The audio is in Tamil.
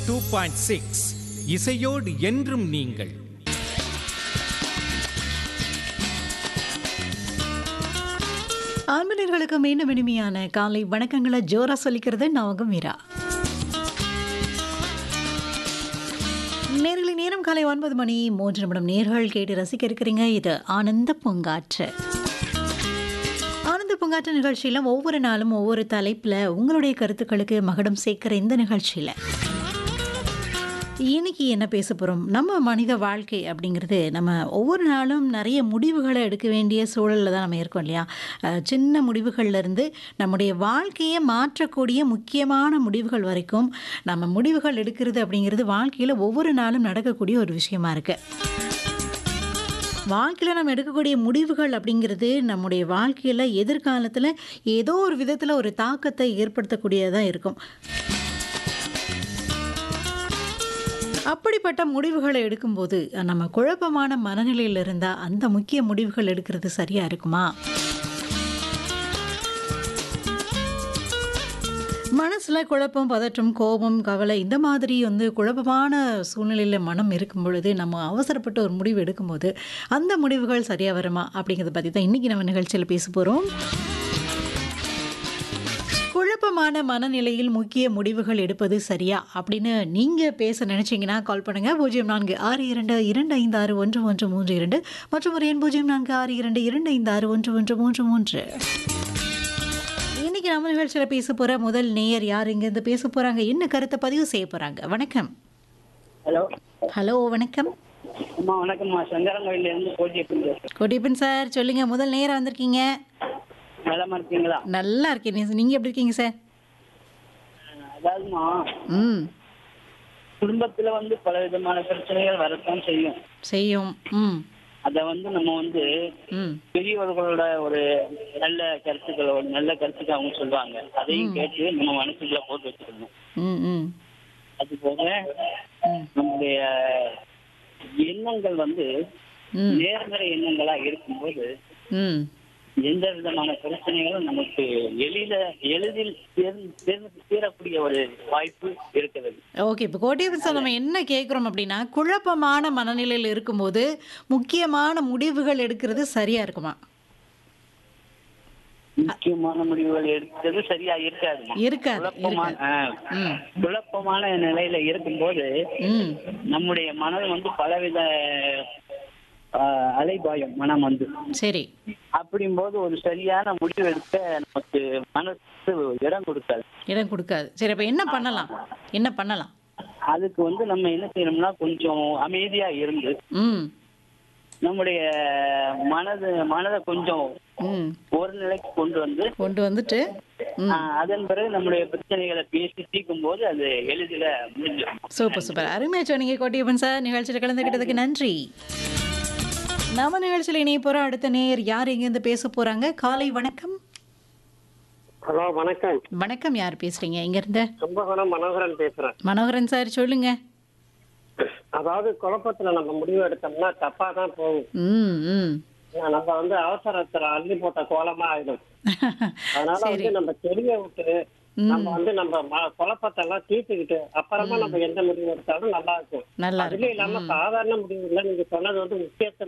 டூ பாயிண்ட் சிக்ஸ் இசையோடு என்றும் நீங்கள் ஆண்மனிர்களுக்கு மீண்டும் இனிமையான காலை வணக்கங்களை ஜோரா சொல்லிக்கிறது நான் உங்க மீரா நேர்களை நேரம் காலை ஒன்பது மணி மூன்று நிமிடம் நேர்கள் கேட்டு ரசிக்க இருக்கிறீங்க இது ஆனந்த பூங்காற்று ஆனந்த பூங்காற்று நிகழ்ச்சியில் ஒவ்வொரு நாளும் ஒவ்வொரு தலைப்பில் உங்களுடைய கருத்துக்களுக்கு மகுடம் சேர்க்கிற இந்த நிகழ்ச்சியில் இன்னைக்கு என்ன பேச போகிறோம் நம்ம மனித வாழ்க்கை அப்படிங்கிறது நம்ம ஒவ்வொரு நாளும் நிறைய முடிவுகளை எடுக்க வேண்டிய சூழலில் தான் நம்ம இருக்கோம் இல்லையா அஹ் சின்ன முடிவுகள்ல இருந்து நம்முடைய வாழ்க்கையை மாற்றக்கூடிய முக்கியமான முடிவுகள் வரைக்கும் நம்ம முடிவுகள் எடுக்கிறது அப்படிங்கிறது வாழ்க்கையில் ஒவ்வொரு நாளும் நடக்கக்கூடிய ஒரு விஷயமா இருக்கு வாழ்க்கையில் நம்ம எடுக்கக்கூடிய முடிவுகள் அப்படிங்கிறது நம்முடைய வாழ்க்கையில் எதிர்காலத்தில் ஏதோ ஒரு விதத்தில் ஒரு தாக்கத்தை ஏற்படுத்தக்கூடியதாக இருக்கும் அப்படிப்பட்ட முடிவுகளை எடுக்கும்போது நம்ம குழப்பமான மனநிலையில் இருந்தால் அந்த முக்கிய முடிவுகள் எடுக்கிறது சரியா இருக்குமா மனசில் குழப்பம் பதற்றம் கோபம் கவலை இந்த மாதிரி வந்து குழப்பமான சூழ்நிலையில் மனம் இருக்கும் பொழுது நம்ம அவசரப்பட்டு ஒரு முடிவு எடுக்கும்போது அந்த முடிவுகள் சரியாக வருமா அப்படிங்கிறத பற்றி தான் இன்றைக்கி நம்ம நிகழ்ச்சியில் பேச போகிறோம் குழப்பமான மனநிலையில் முக்கிய முடிவுகள் எடுப்பது சரியா அப்படின்னு நீங்கள் பேச நினச்சிங்கன்னா கால் பண்ணுங்கள் பூஜ்ஜியம் நான்கு ஆறு இரண்டு இரண்டு ஐந்து ஆறு ஒன்று ஒன்று மூன்று இரண்டு மற்றும் ஒரு எண் பூஜ்ஜியம் நான்கு ஆறு இரண்டு இரண்டு ஐந்து ஆறு ஒன்று ஒன்று மூன்று மூன்று இன்னைக்கு நம்ம நிகழ்ச்சியில் பேச போகிற முதல் நேயர் யார் இங்கேருந்து பேச போகிறாங்க என்ன கருத்தை பதிவு செய்ய போகிறாங்க வணக்கம் ஹலோ ஹலோ வணக்கம் அம்மா வணக்கம்மா சங்கரங்கோயில இருந்து கோஜி பேசுறேன் கொடிப்பன் சார் சொல்லுங்கள் முதல் நேரம் வந்திருக்கீங்க நலமா இருக்கீங்களா நல்லா இருக்கேன் நீங்கள் எப்படி இருக்கீங்க சார் அதாவதுமா ம் குடும்பத்துல வந்து பல விதமான பிரச்சனைகள் வரத்தான் செய்யும் செய்யும் ம் அத வந்து நம்ம வந்து ம் பெரியவர்களோட ஒரு நல்ல கருத்துக்கள் ஒரு நல்ல கருத்துக்கள் அவங்க சொல்லுவாங்க அதையும் கேட்டு நம்ம மனசுக்குள்ள போட்டு வச்சுக்கணும் ம் ம் அது போக ம் நம்முடைய எண்ணங்கள் வந்து ம் நேர்மறை எண்ணங்களா இருக்கும்போது ம் எந்த விதமான பிரச்சனைகளும் நமக்கு எளித எளிதில் தேர்ந்து தேர்ந்து தீரக்கூடிய ஒரு வாய்ப்பு இருக்கிறது ஓகே இப்போ கோட்டையப்பன் சார் நம்ம என்ன கேட்குறோம் அப்படின்னா குழப்பமான மனநிலையில் இருக்கும்போது முக்கியமான முடிவுகள் எடுக்கிறது சரியா இருக்குமா முக்கியமான முடிவுகள் எடுத்தது சரியா இருக்காதுமா இருக்காது குழப்பமான இருக்காது ஆ, ம் குழப்பமான நிலையில இருக்கும்போது ம் நம்முடைய மனம் வந்து பலவித ஆ, அலைபாயும் மனம் வந்து சரி அப்படிங்கும்போது ஒரு சரியான முடிவு எடுக்க நமக்கு மனசு இடம் கொடுக்காது இடம் கொடுக்காது சரி அப்போ என்ன பண்ணலாம் என்ன பண்ணலாம் அதுக்கு வந்து நம்ம என்ன செய்யணும்னா கொஞ்சம் அமைதியா இருந்து ம் நம்முடைய மனது மனதை கொஞ்சம் ம் ஒரு நிலைக்கு கொண்டு வந்து கொண்டு வந்துட்டு ம் ஆ, அதன் பிறகு நம்முடைய பிரச்சனைகளை பேசி தீர்க்கும் போது அது எளிதில முடிஞ்சிடும் சூப்பர் சூப்பர் அருமையாக சொன்னீங்க கோட்டியப்பன் சார் நிகழ்ச்சியில் கலந்துக்கிட்டதுக்கு நன்றி நம்ம நிகழ்ச்சியில் இணைய போகிற அடுத்த நேயர் யார் இங்கேருந்து பேச போகிறாங்க காலை வணக்கம் ஹலோ வணக்கம் வணக்கம் யார் பேசுகிறீங்க இங்கேருந்து கும்பகோணம் மனோகரன் பேசுறேன் மனோகரன் சார் சொல்லுங்க அதாவது குழப்பத்துல நம்ம முடிவு எடுத்தோம்னா தப்பா தான் போகும் ம் ம் ஏன்னா நம்ம வந்து அவசரத்துல அள்ளி போட்ட கோலமா ஆயிடும் அதனால சரி வந்து நம்ம தெரிய விட்டு நம்ம வந்து நம்ம ம- குழப்பத்தை எல்லாம் தீர்த்துக்கிட்டு அப்புறமா நம்ம எந்த முடிவு எடுத்தாலும் நல்லா இருக்கும் நல்லா அதுலயும் இருக்கும் இல்லாம சாதாரண முடிவு இல்ல நீங்க சொன்னது வந்து முக்கியத்துவம்